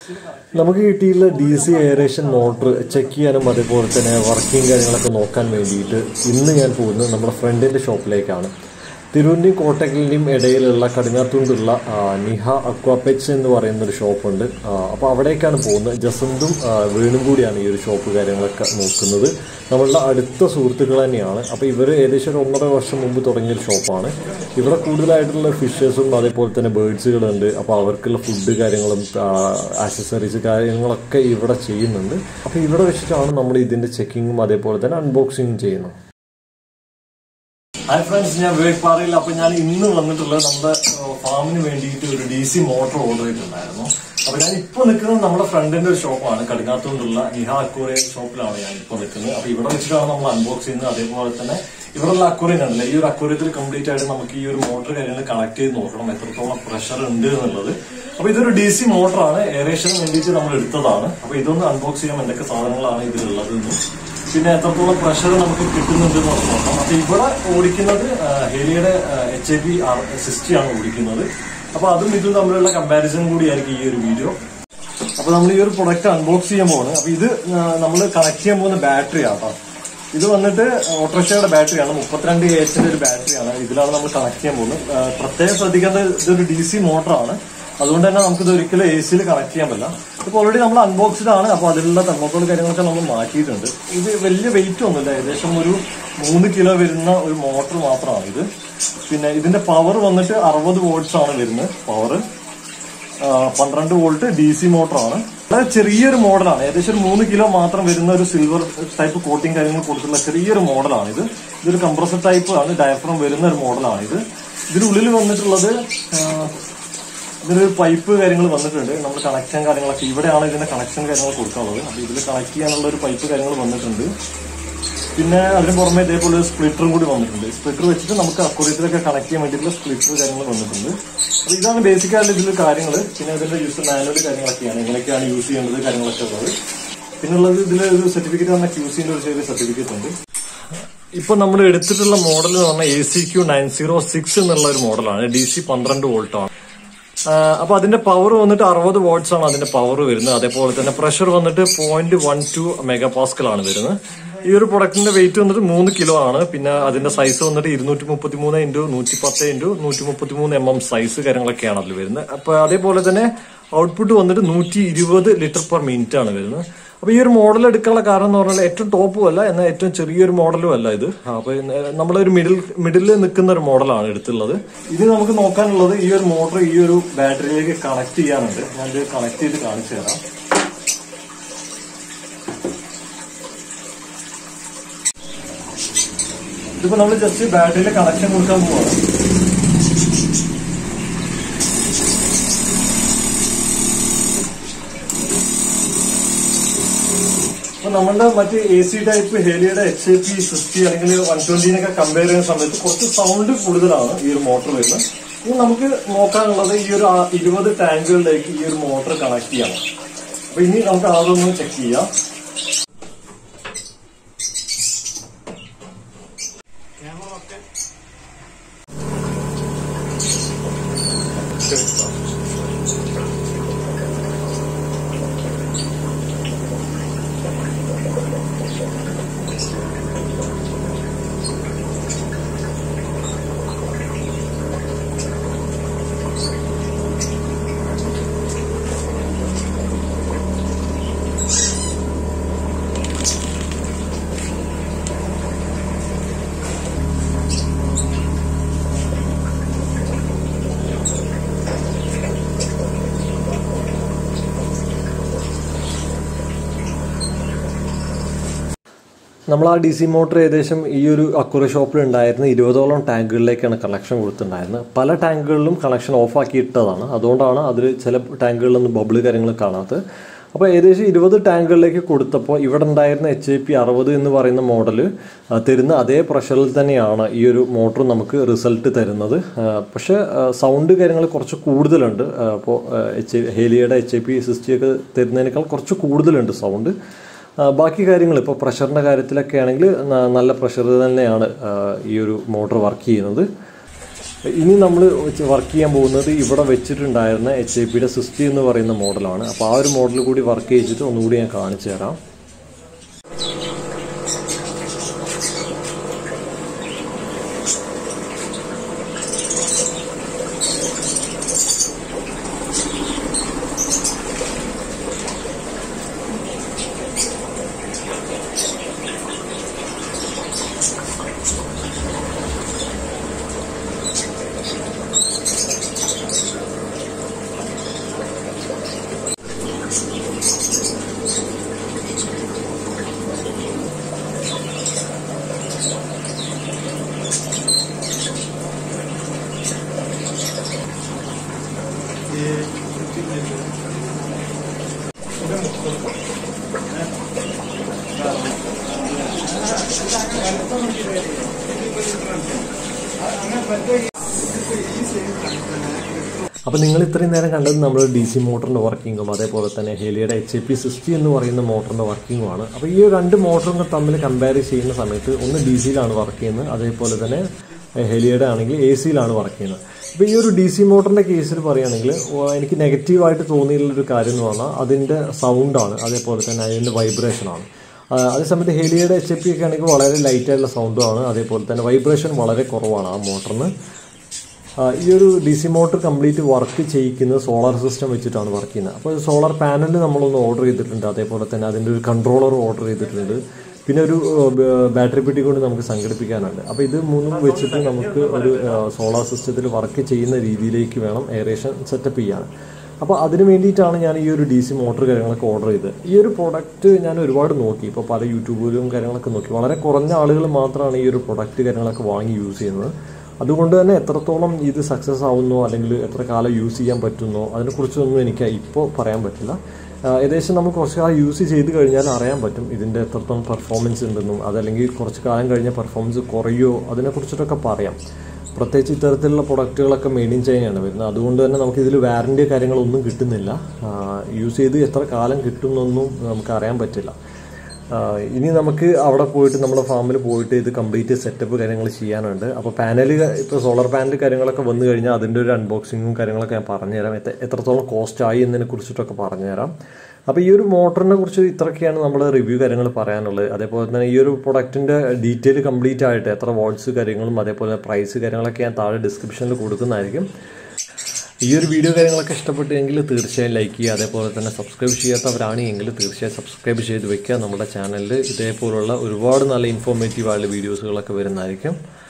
നമുക്ക് കിട്ടിയിട്ടുള്ള D C aeration motor check ചെയ്യാനും അതേപോലെ തന്നെ വർക്കിംഗ് കാര്യങ്ങളൊക്കെ നോക്കാൻ വേണ്ടിയിട്ട് ഇന്ന് ഞാൻ പോകുന്നത് നമ്മുടെ ഫ്രണ്ടിൻ്റെ ഷോപ്പിലേക്കാണ് തിരുവനന്തപുരം കോട്ടക്കലിൻ്റെയും ഇടയിലുള്ള കടുങ്ങാത്തുണ്ടുള്ള ആ, നിഹ അക്വാപെറ്റ്സ് എന്ന് പറയുന്ന ഒരു ഷോപ്പുണ്ട് അപ്പോൾ അവിടേക്കാണ് പോകുന്നത് ജസന്തും ആ, വേണും കൂടിയാണ് ഈ ഒരു ഷോപ്പ് കാര്യങ്ങളൊക്കെ നോക്കുന്നത് നമ്മളുടെ അടുത്ത സുഹൃത്തുക്കൾ തന്നെയാണ് അപ്പോൾ ഇവർ ഏകദേശം ഒരു ഒന്നര വർഷം മുമ്പ് തുടങ്ങിയൊരു ഷോപ്പാണ് ഇവിടെ കൂടുതലായിട്ടുള്ള ഫിഷസും അതേപോലെ തന്നെ ബേഡ്സുകളുണ്ട് അപ്പോൾ അവർക്കുള്ള ഫുഡ് കാര്യങ്ങളും ആക്സസറീസ് കാര്യങ്ങളൊക്കെ ഇവിടെ ചെയ്യുന്നുണ്ട് അപ്പോൾ ഇവിടെ വെച്ചിട്ടാണ് നമ്മൾ ഇതിൻ്റെ ചെക്കിങ്ങും അതേപോലെ തന്നെ അൺബോക്സിങ്ങും ചെയ്യുന്നത് ഹായ് ഫ്രണ്ട്സ് ഞാൻ വിവേക് പാറയിൽ അപ്പൊ ഞാൻ ഇന്ന് വന്നിട്ടുള്ളത് നമ്മുടെ ഫാമിന് വേണ്ടിയിട്ട് ഒരു ഡി സി മോട്ടോർ ഓർഡർ ചെയ്തിട്ടുണ്ടായിരുന്നു അപ്പൊ ഞാൻ ഇപ്പൊ നിൽക്കുന്നത് നമ്മുടെ ഫ്രണ്ടിന്റെ ഒരു ഷോപ്പാണ് കടുങ്ങാത്തോണ്ടുള്ള നിഹ അക്വറിയം ഷോപ്പിലാണ് ഞാൻ ഇപ്പൊ നിൽക്കുന്നത് അപ്പൊ ഇവിടെ വെച്ചിട്ടാണ് നമ്മൾ അൺബോക്സ് ചെയ്യുന്നത് അതേപോലെ തന്നെ ഇവിടെയുള്ള അക്വറിയം ഉണ്ടല്ലോ ഈ ഒരു അക്വറിയത്തിൽ കംപ്ലീറ്റ് ആയിട്ട് നമുക്ക് ഈ ഒരു മോട്ടർ കാര്യങ്ങൾ കണക്ട് ചെയ്ത് നോക്കണം എത്രത്തോളം പ്രഷർ ഉണ്ട് എന്നുള്ളത് അപ്പൊ ഇതൊരു ഡി സി മോട്ടറാണ് എയറേഷന് വേണ്ടിയിട്ട് നമ്മൾ എടുത്തതാണ് അപ്പൊ ഇതൊന്ന് അൺബോക്സ് ചെയ്യാൻ എന്തൊക്കെ സാധനങ്ങളാണ് ഇതിലുള്ളത് എന്നും പിന്നെ എത്രത്തോളം പ്രഷർ നമുക്ക് കിട്ടുന്നുണ്ട് എന്ന് നമുക്ക് നോക്കാം അപ്പൊ ഇവിടെ ഓടിക്കുന്നത് ആ, ഹേലിയുടെ എച്ച് ഐ പി സിക്സ്റ്റി ആണ് ഓടിക്കുന്നത് അപ്പൊ അതും ഇതും തമ്മിലുള്ള കമ്പാരിസൺ കൂടിയായിരിക്കും ഈ ഒരു വീഡിയോ അപ്പൊ നമ്മൾ ഈ ഒരു പ്രൊഡക്റ്റ് അൺബോക്സ് ചെയ്യാൻ പോവാണ് അപ്പൊ ഇത് നമ്മൾ കണക്ട് ചെയ്യാൻ പോകുന്ന ബാറ്ററി ആട്ടോ ഇത് വന്നിട്ട് ഓട്ടോറിക്ഷയുടെ ബാറ്ററിയാണ് മുപ്പത്തിരണ്ട് എച്ചിന്റെ ഒരു ബാറ്ററിയാണ് ഇതിലാണ് നമ്മൾ കണക്ട് ചെയ്യാൻ പോകുന്നത് ആ, പ്രത്യേകം ശ്രദ്ധിക്കേണ്ടത് ഇതൊരു ഡി സി മോട്ടറാണ് അതുകൊണ്ട് തന്നെ നമുക്കിത് ഒരിക്കലും എ സിയിൽ കണക്ട് ചെയ്യാൻ പറ്റില്ല ഇപ്പൊ ഓൾറെഡി നമ്മൾ അൺബോക്സ്ഡ് ആണ് അപ്പൊ അതിലുള്ള തെർമോക്കോൾ കാര്യങ്ങളൊക്കെ നമ്മൾ മാറ്റിയിട്ടുണ്ട് ഇത് വലിയ വെയിറ്റ് ഒന്നുമില്ല ഏകദേശം ഒരു മൂന്ന് കിലോ വരുന്ന ഒരു മോട്ടർ മാത്രമാണ് ഇത് പിന്നെ ഇതിന്റെ പവർ വന്നിട്ട് അറുപത് വോൾട്ട്സ് ആണ് വരുന്നത് പവർ പന്ത്രണ്ട് വോൾട്ട് ഡി സി മോട്ടറാണ് വളരെ ചെറിയൊരു മോഡലാണ് ഏകദേശം ഒരു മൂന്ന് കിലോ മാത്രം വരുന്ന ഒരു സിൽവർ ടൈപ്പ് കോട്ടിംഗ് കാര്യങ്ങൾ കൊടുത്തുള്ള ചെറിയൊരു മോഡലാണ് ഇത് ഇതൊരു കംപ്രസർ ടൈപ്പ് ആണ് ഡയഫ്രം വരുന്ന ഒരു മോഡലാണ് ഇത് ഇതിനുള്ളിൽ വന്നിട്ടുള്ളത് ആ, ഇതിനൊരു പൈപ്പ് കാര്യങ്ങൾ വന്നിട്ടുണ്ട് നമ്മൾ കണക്ഷൻ കാര്യങ്ങളൊക്കെ ഇവിടെയാണ് ഇതിന്റെ കണക്ഷൻ കാര്യങ്ങൾ കൊടുക്കാനുള്ളത് അപ്പൊ ഇതിൽ കണക്ട് ചെയ്യാനുള്ള ഒരു പൈപ്പ് കാര്യങ്ങൾ വന്നിട്ടുണ്ട് പിന്നെ അതിന് പുറമെ ഇതേപോലെ ഒരു സ്പ്ലിറ്ററും കൂടി വന്നിട്ടുണ്ട് സ്പ്ലിറ്റർ വെച്ചിട്ട് നമുക്ക് അക്വറിയത്തിലൊക്കെ കണക്ട് ചെയ്യാൻ വേണ്ടിയിട്ടുള്ള സ്പ്ലിറ്റർ കാര്യങ്ങൾ വന്നിട്ടുണ്ട് അപ്പൊ ഇതാണ് ബേസിക് ആയിട്ട് ഇതിൽ കാര്യങ്ങൾ പിന്നെ ഇതിന്റെ യൂസ് മാനുവൽ കാര്യങ്ങളൊക്കെയാണ് എങ്ങനെയൊക്കെയാണ് യൂസ് ചെയ്യേണ്ടത് കാര്യങ്ങളൊക്കെ ഉള്ളത് പിന്നെ ഉള്ളത് ഇതിൽ ഒരു സർട്ടിഫിക്കറ്റ് പറഞ്ഞ ക്യൂസിന്റെ ഒരു ചെറിയ സർട്ടിഫിക്കറ്റ് ഉണ്ട് ഇപ്പൊ നമ്മൾ എടുത്തിട്ടുള്ള മോഡൽ എന്ന് പറഞ്ഞാൽ A C Q nine zero six എന്നുള്ള ഒരു മോഡലാണ് ഡി സി പന്ത്രണ്ട് വോൾട്ട് ആണ് അപ്പൊ അതിന്റെ പവർ വന്നിട്ട് അറുപത് വാട്ട്സ് ആണ് അതിന്റെ പവർ വരുന്നത് അതേപോലെ തന്നെ പ്രഷർ വന്നിട്ട് point one two mega pascal ആണ് വരുന്നത് ഈ ഒരു പ്രൊഡക്റ്റിന്റെ വെയിറ്റ് വന്നിട്ട് മൂന്ന് കിലോ ആണ് പിന്നെ അതിന്റെ സൈസ് വന്നിട്ട് ഇരുന്നൂറ്റി മുപ്പത്തി മൂന്ന് ഇൻറ്റു നൂറ്റി പത്ത് ഇൻറ്റു നൂറ്റി മുപ്പത്തി മൂന്ന് എം എം സൈസ് കാര്യങ്ങളൊക്കെയാണ് അതിൽ വരുന്നത് അപ്പൊ അതേപോലെ തന്നെ ഔട്ട്പുട്ട് വന്നിട്ട് നൂറ്റി ഇരുപത് ലിറ്റർ പെർ മിനിറ്റ് ആണ് വരുന്നത് അപ്പൊ ഈ ഒരു മോഡൽ എടുക്കാനുള്ള കാരണം എന്ന് പറഞ്ഞാൽ ഏറ്റവും ടോപ്പും അല്ല എന്നാൽ ഏറ്റവും ചെറിയൊരു മോഡലും അല്ല ഇത് അപ്പൊ നമ്മളൊരു മിഡിൽ മിഡിലിൽ നിൽക്കുന്ന ഒരു മോഡലാണ് എടുത്തുള്ളത് ഇത് നമുക്ക് നോക്കാനുള്ളത് ഈ ഒരു മോട്ടർ ഈ ഒരു ബാറ്ററിയിലേക്ക് കണക്ട് ചെയ്യാനുണ്ട് ഞാൻ ഇത് കണക്ട് ചെയ്ത് കാണിച്ചു തരാം ഇതിപ്പോ നമ്മൾ ജസ്റ്റ് ബാറ്ററിയിൽ കണക്ഷൻ കൊടുക്കാൻ പോവാണ് അപ്പൊ നമ്മളുടെ മറ്റ് എ സി ടൈപ്പ് ഹേലിയുടെ എച്ച് എ പി സിക്സ്റ്റി അല്ലെങ്കിൽ വൺ ട്വന്റിനൊക്കെ കമ്പയർ ചെയ്യുന്ന സമയത്ത് കുറച്ച് സൗണ്ട് കൂടുതലാണ് ഈ ഒരു മോട്ടോർ വരുന്നത് ഇനി നമുക്ക് നോക്കാനുള്ളത് ഈ ഒരു ആ- ഇരുപത് ടാങ്കുകളിലേക്ക് ഈ ഒരു മോട്ടോർ കണക്ട് ചെയ്യണം അപ്പൊ ഇനി നമുക്ക് അതൊന്ന് ചെക്ക് ചെയ്യാം നമ്മൾ ആ ഡി സി മോട്ടർ ഏകദേശം ഈ ഒരു അക്കുറ ഷോപ്പിൽ ഉണ്ടായിരുന്ന ഇരുപതോളം ടാങ്കുകളിലേക്കാണ് കണക്ഷൻ കൊടുത്തിട്ടുണ്ടായിരുന്നത് പല ടാങ്കുകളിലും കണക്ഷൻ ഓഫാക്കി ഇട്ടതാണ് അതുകൊണ്ടാണ് അതിൽ ചില ടാങ്കുകളിലൊന്നും ബബിൾ കാര്യങ്ങൾ കാണാത്തത് അപ്പോൾ ഏകദേശം ഇരുപത് ടാങ്കുകളിലേക്ക് കൊടുത്തപ്പോൾ ഇവിടെ ഉണ്ടായിരുന്ന എച്ച് ഐ പി അറുപത് എന്ന് പറയുന്ന മോഡൽ തരുന്ന അതേ പ്രഷറിൽ തന്നെയാണ് ഈ ഒരു മോട്ടർ നമുക്ക് റിസൾട്ട് തരുന്നത് ആ, പക്ഷേ സൗണ്ട് കാര്യങ്ങൾ കുറച്ച് കൂടുതലുണ്ട് അപ്പോൾ എച്ച് ഹേലിയുടെ എച്ച് ഐ പി സിക്സ്റ്റി ഒക്കെ തരുന്നതിനേക്കാൾ കുറച്ച് കൂടുതലുണ്ട് സൗണ്ട് ആ, ബാക്കി കാര്യങ്ങൾ ഇപ്പോൾ പ്രഷറിൻ്റെ കാര്യത്തിലൊക്കെ ആണെങ്കിൽ ന- നല്ല പ്രഷർ തന്നെയാണ് ആ, ഈ ഒരു മോട്ടോർ വർക്ക് ചെയ്യുന്നത് ഇനി നമ്മൾ വർക്ക് ചെയ്യാൻ പോകുന്നത് ഇവിടെ വെച്ചിട്ടുണ്ടായിരുന്ന എച്ച് ഐ പിയുടെ സിക്സ്റ്റി എന്ന് പറയുന്ന മോഡലാണ് അപ്പോൾ ആ ഒരു മോഡൽ കൂടി വർക്ക് ചെയ്തിട്ട് ഒന്നുകൂടി ഞാൻ കാണിച്ചു തരാം അപ്പോൾ നിങ്ങൾ ഇത്രയും നേരം കണ്ടത് നമ്മൾ ഡി സി മോട്ടറിൻ്റെ വർക്കിങ്ങും അതേപോലെ തന്നെ ഹെലിയുടെ എച്ച് എ പി സിക്സ്റ്റി എന്ന് പറയുന്ന മോട്ടറിൻ്റെ വർക്കിങ്ങുമാണ് അപ്പോൾ ഈ രണ്ട് മോട്ടറും തമ്മിൽ കമ്പയർ ചെയ്യുന്ന സമയത്ത് ഒന്ന് ഡി സിയിലാണ് വർക്ക് ചെയ്യുന്നത് അതേപോലെ തന്നെ ഹെലിയുടെ ആണെങ്കിൽ എ സിയിലാണ് വർക്ക് ചെയ്യുന്നത് അപ്പോൾ ഈ ഒരു ഡി സി മോട്ടറിൻ്റെ കേസിൽ പറയുകയാണെങ്കിൽ എനിക്ക് നെഗറ്റീവായിട്ട് തോന്നിയിട്ടുള്ളൊരു കാര്യം എന്ന് പറഞ്ഞാൽ അതിൻ്റെ സൗണ്ടാണ് അതേപോലെ തന്നെ അതിൻ്റെ വൈബ്രേഷനാണ് അതേസമയത്ത് ഹെലിയുടെ എച്ച് എ പി ഒക്കെ ആണെങ്കിൽ വളരെ ലൈറ്റായിട്ടുള്ള സൗണ്ടുമാണ് അതേപോലെ തന്നെ വൈബ്രേഷൻ വളരെ കുറവാണ് ആ മോട്ടറിന് ഈ ഒരു D C motor complete work ചെയ്യിക്കുന്നത് സോളാർ സിസ്റ്റം വെച്ചിട്ടാണ് വർക്ക് ചെയ്യുന്നത് അപ്പോൾ സോളാർ പാനൽ നമ്മളൊന്ന് ഓർഡർ ചെയ്തിട്ടുണ്ട് അതേപോലെ തന്നെ അതിൻ്റെ ഒരു കൺട്രോളർ ഓർഡർ ചെയ്തിട്ടുണ്ട് പിന്നെ ഒരു ബാറ്ററി പെട്ടി കൊണ്ട് നമുക്ക് സംഘടിപ്പിക്കാനുണ്ട് അപ്പോൾ ഇത് മൂന്നും വെച്ചിട്ട് നമുക്ക് ഒരു സോളാർ സിസ്റ്റത്തിൽ വർക്ക് ചെയ്യുന്ന രീതിയിലേക്ക് വേണം എയറേഷൻ സെറ്റപ്പ് ചെയ്യാൻ അപ്പോൾ അതിന് വേണ്ടിയിട്ടാണ് ഞാൻ ഈ ഒരു ഡി സി മോട്ടർ കാര്യങ്ങളൊക്കെ ഓർഡർ ചെയ്തത് ഈ ഒരു പ്രോഡക്റ്റ് ഞാൻ ഒരുപാട് നോക്കി ഇപ്പോൾ പല യൂട്യൂബിലും കാര്യങ്ങളൊക്കെ നോക്കി വളരെ കുറഞ്ഞ ആളുകൾ മാത്രമാണ് ഈ ഒരു പ്രൊഡക്റ്റ് കാര്യങ്ങളൊക്കെ വാങ്ങി യൂസ് ചെയ്യുന്നത് അതുകൊണ്ട് തന്നെ എത്രത്തോളം ഇത് സക്സസ് ആവുന്നോ അല്ലെങ്കിൽ എത്ര കാലം യൂസ് ചെയ്യാൻ പറ്റുന്നോ അതിനെക്കുറിച്ചൊന്നും എനിക്ക് ഇപ്പോൾ പറയാൻ പറ്റില്ല ഏകദേശം നമുക്ക് കുറച്ച് കാലം യൂസ് ചെയ്ത് കഴിഞ്ഞാൽ അറിയാൻ പറ്റും ഇതിൻ്റെ എത്രത്തോളം പെർഫോമൻസ് ഉണ്ടെന്നും അതല്ലെങ്കിൽ കുറച്ച് കാലം കഴിഞ്ഞ പെർഫോമൻസ് കുറയോ അതിനെക്കുറിച്ചിട്ടൊക്കെ പറയാം പ്രത്യേകിച്ച് ഇത്തരത്തിലുള്ള പ്രൊഡക്റ്റുകളൊക്കെ മെയ്ഡ് ഇൻ ചൈനയാണ് വരുന്നത് അതുകൊണ്ട് തന്നെ നമുക്ക് ഇതിൽ വാറൻറ്റി കാര്യങ്ങളൊന്നും കിട്ടുന്നില്ല യൂസ് ചെയ്ത് എത്ര കാലം കിട്ടുമെന്നൊന്നും നമുക്ക് അറിയാൻ പറ്റില്ല ഇനി നമുക്ക് അവിടെ പോയിട്ട് നമ്മുടെ ഫാമിൽ പോയിട്ട് ഇത് കംപ്ലീറ്റ് സെറ്റപ്പ് കാര്യങ്ങൾ ചെയ്യാനുണ്ട് അപ്പോൾ പാനൽ ഇപ്പോൾ സോളാർ പാനൽ കാര്യങ്ങളൊക്കെ വന്നു കഴിഞ്ഞാൽ അതിൻ്റെ ഒരു അൺബോക്സിങ്ങും കാര്യങ്ങളൊക്കെ ഞാൻ പറഞ്ഞുതരാം എത്രത്തോളം കോസ്റ്റ് ആയി എന്നതിനെ കുറിച്ചിട്ടൊക്കെ പറഞ്ഞുതരാം അപ്പോൾ ഈ ഒരു മോട്ടറിനെ കുറിച്ച് ഇത്രയൊക്കെയാണ് നമ്മൾ റിവ്യൂ കാര്യങ്ങൾ പറയാനുള്ളത് അതേപോലെ തന്നെ ഈ ഒരു പ്രൊഡക്റ്റിൻ്റെ ഡീറ്റെയിൽ കംപ്ലീറ്റ് ആയിട്ട് എത്ര വാട്ട്സ് കാര്യങ്ങളും അതേപോലെ പ്രൈസ് കാര്യങ്ങളൊക്കെ ഞാൻ താഴെ ഡിസ്ക്രിപ്ഷനിൽ കൊടുക്കുന്നതായിരിക്കും ഈ ഒരു വീഡിയോ കാര്യങ്ങളൊക്കെ ഇഷ്ടപ്പെട്ടെങ്കിൽ തീർച്ചയായും ലൈക്ക് ചെയ്യുക അതേപോലെ തന്നെ സബ്സ്ക്രൈബ് ചെയ്യാത്തവരാണെങ്കിൽ തീർച്ചയായും സബ്സ്ക്രൈബ് ചെയ്ത് വെക്കുക നമ്മുടെ ചാനലിൽ ഇതേപോലുള്ള ഒരുപാട് നല്ല ഇൻഫോർമേറ്റീവ് ആയിട്ടുള്ള വീഡിയോസുകളൊക്കെ വരുന്നതായിരിക്കും